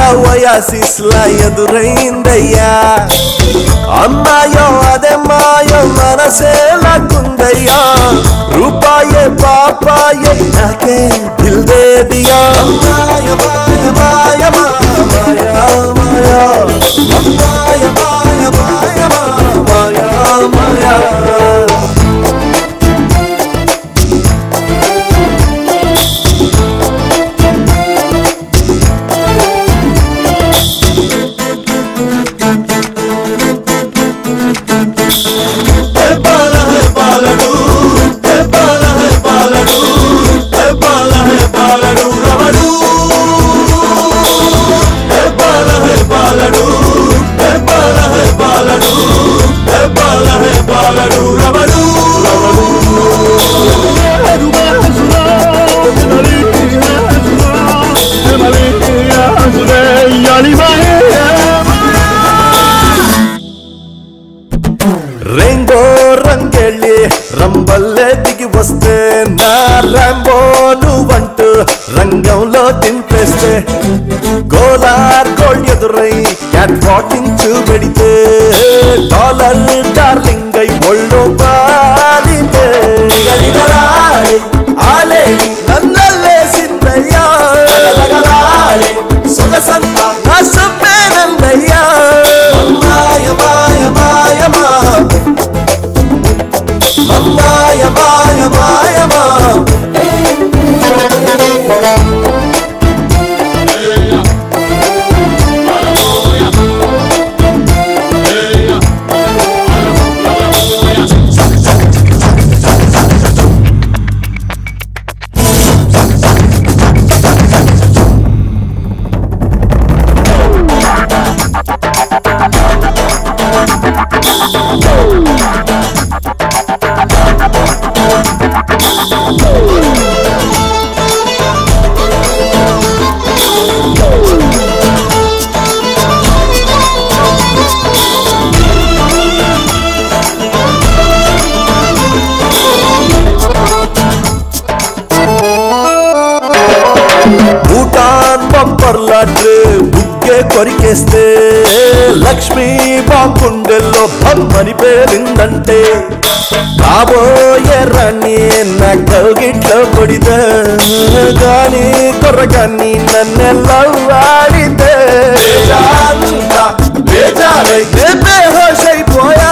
వయాసిస్లా ఎదురైందయ్యా అమ్మాయో అదే మాయో మనసే లాక్కుందయ్యా రూపాయే పాపాయే నాకే దిల్ దే దియా మాయ మాయ మాయ మాయ మాయ మాయ మాయ మాయ మాయ మాయ రెయిన్బో రంగెళ్ళి రంబల్లే దిగి వస్తే నా రంబో నువ్వంటూ రంగంలో దింపేస్తే గోలార్ గోల్డ్ ఎదురై క్యాట్ వాకింగ్ చూపెడితే డాలర్ డార్లింగ్ అయి ఒళ్ళు పాలితే ఆలేడి నన్నల్లేసిందయ్యా సొగసంతా నా సమ్మేనన్నయ్యా మాయ మాయ మాయ మాయ మాయ మాయ మా భూటాన్ బంపర్లాట్లు బుగ్గే కొరికేస్తే లక్ష్మీ బాగుండెల్లో బొమ్మని పేరిందంటే కాబోయే రాణి నా కౌగిట్లో కొడితే గాని కొర్రగాని నన్నెల్లవాడితే బేజారైతే బేహోష్ అయిపోయా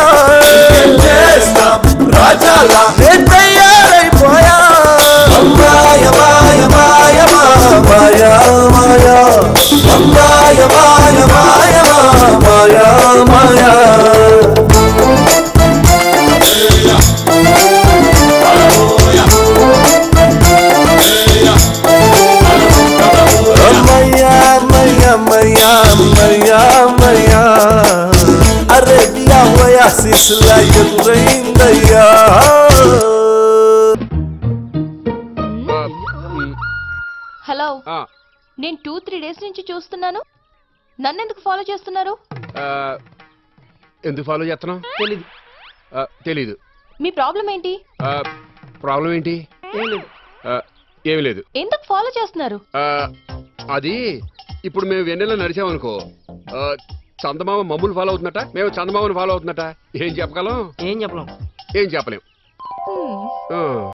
రాజాలా నేను తయారైపోయా మాయ మాయ మాయ మాయ మాయ మాయ మాయ మాయ మాయ మాయ మయ్యా మయ్యా మయ్యా మయ్యా మయ్యా అరేబియా వయాసిస్లా ఎదురైందయ్యా హలో ఆ, నేను టూ త్రీ డేస్ నుంచి చూస్తున్నాను నన్నెందుకు ఫాలో చేస్తున్నారు ఆ, ఎందుకు ఫాలో చేస్తున్నావు తెలీదు ఆ, తెలీదు మీ ప్రాబ్లం ఏంటి ఆ, ప్రాబ్లం ఏంటి ఏం లేదు ఆ, ఏమీ లేదు ఎందుకు ఫాలో చేస్తున్నారు ఆ, అది ఇప్పుడు మేము వెన్నెల నడిచామనుకో ఆ, చందమామ మమ్మల్ని ఫాలో అవుతున్నట మేము చందమామని ఫాలో అవుతున్నట ఏం చెప్పగలం ఏం చెప్పలేం ఏం చెప్పలేం హ్మ్. ఆ.